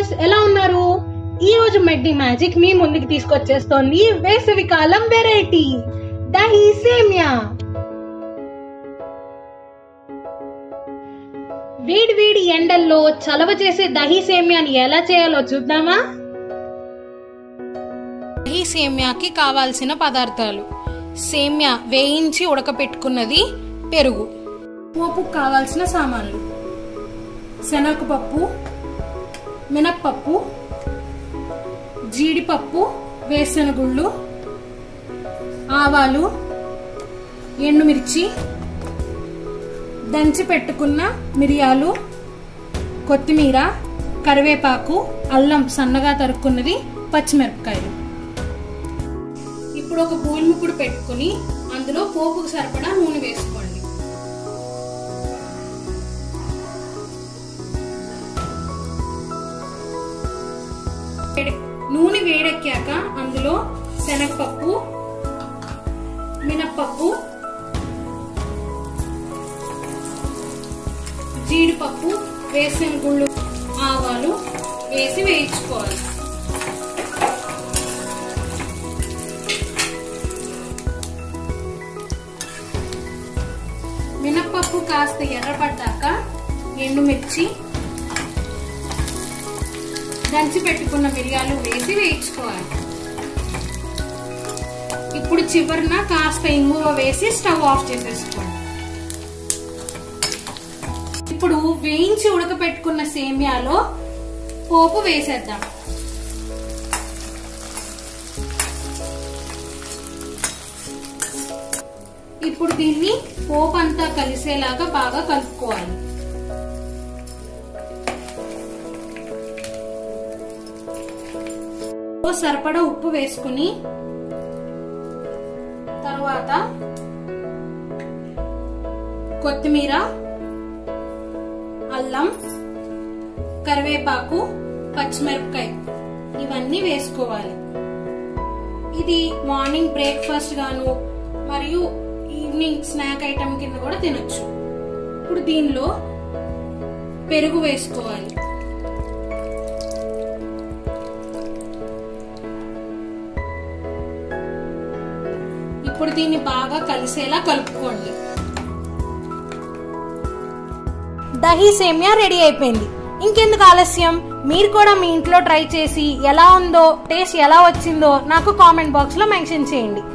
viewers ఎలా ఉన్నారు ఈ రోజు మెడ్డి మ్యాజిక్ మీ ముందుకు తీసుకొచ్చేస్తోంది వేసవి కాలం వెరైటీ దహీ సేమియా వేడి వేడి ఎండల్లో చలవ చేసే దహీ సేమియాని ఎలా చేయాలో చూద్దామా దహీ సేమియాకి కావాల్సిన పదార్థాలు సేమియా వేయించి ఉడకపెట్టుకున్నది పెరుగు పోపుకు కావాల్సిన సామాన్లు శనగపప్పు మినప్పప్పు జీడిపప్పు వేరుశనగుళ్ళు ఆవాలు ఎండుమిర్చి దంచి పెట్టుకున్న మిరియాలు కొత్తిమీర కరివేపాకు అల్లం సన్నగా తరుక్కున్నది పచ్చిమిరపకాయలు ఇప్పుడు ఒక బోల్ముకుడు పెట్టుకుని అందులో పోపుకు సరిపడా నూనె వేసుకోండి వేడి- నూనె వేడెక్కాక అందులో శనగపప్పు మినప్పప్పు జీడిపప్పు వేసిన గుళ్ళు ఆవాలు వేసి వేయించుకోవాలి మినప్పప్పు కాస్త ఎర్రపడ్డాక ఎండుమిర్చి దంచి పెట్టుకున్న మిరియాలు వేసి వేయించుకోవాలి ఇప్పుడు చివరిన కాస్త ఇంగువ వేసి స్టవ్ ఆఫ్ చేసేసుకోండి ఇప్పుడు వేయించి ఉడకపెట్టుకున్న సేమియాలో పోపు వేసేద్దాం ఇప్పుడు దీన్ని పోపు అంతా కలిసేలాగా బాగా కలుపుకోవాలి ఓ సరిపడా ఉప్పు వేసుకుని తర్వాత కొత్తిమీర అల్లం కరివేపాకు పచ్చిమిరపకాయ ఇవన్నీ వేసుకోవాలి ఇది మార్నింగ్ బ్రేక్ఫాస్ట్ గాను మరియు ఈవినింగ్ స్నాక్ ఐటమ్ కింద కూడా తినొచ్చు ఇప్పుడు దీనిలో పెరుగు వేసుకోవాలి ఇప్పుడు దీన్ని బాగా కలిసేలా కలుపుకోండి దహీ సేమియా రెడీ అయిపోయింది ఇంకెందుకు ఆలస్యం మీరు కూడా మీ ఇంట్లో ట్రై చేసి ఎలా ఉందో టేస్ట్ ఎలా వచ్చిందో నాకు కామెంట్ బాక్స్ లో మెన్షన్ చేయండి